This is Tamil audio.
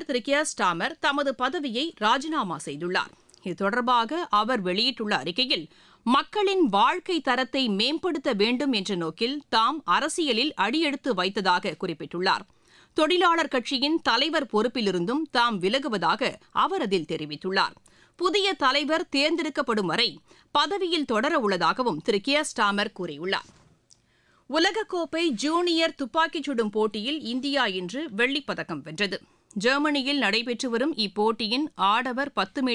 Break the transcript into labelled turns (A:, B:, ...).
A: தலைவர் திரு கியர் ஸ்டாமர் தமது பதவியை ராஜினாமா செய்துள்ளார் இது தொடர்பாக அவர் வெளியிட்டுள்ள அறிக்கையில் மக்களின் வாழ்க்கை தரத்தை மேம்படுத்த வேண்டும் என்ற நோக்கில் தாம் அரசியலில் அடியெடுத்து வைத்ததாக குறிப்பிட்டுள்ளார் தொழிலாளர் கட்சியின் தலைவர் பொறுப்பிலிருந்தும் தாம் விலகுவதாக அவர் அதில் தெரிவித்துள்ளார் புதிய தலைவர் தேர்ந்தெடுக்கப்படும் வரை பதவியில் தொடர உள்ளதாகவும் திரு கியர் ஸ்டாமர் கூறியுள்ளார் உலகக்கோப்பை ஜூனியர் துப்பாக்கிச் சுடும் போட்டியில் இந்தியா இன்று வெள்ளிப் பதக்கம் வென்றது ஜெர்மனியில் நடைபெற்று வரும் இப்போட்டியின் ஆடவர் பத்து மீட்டர்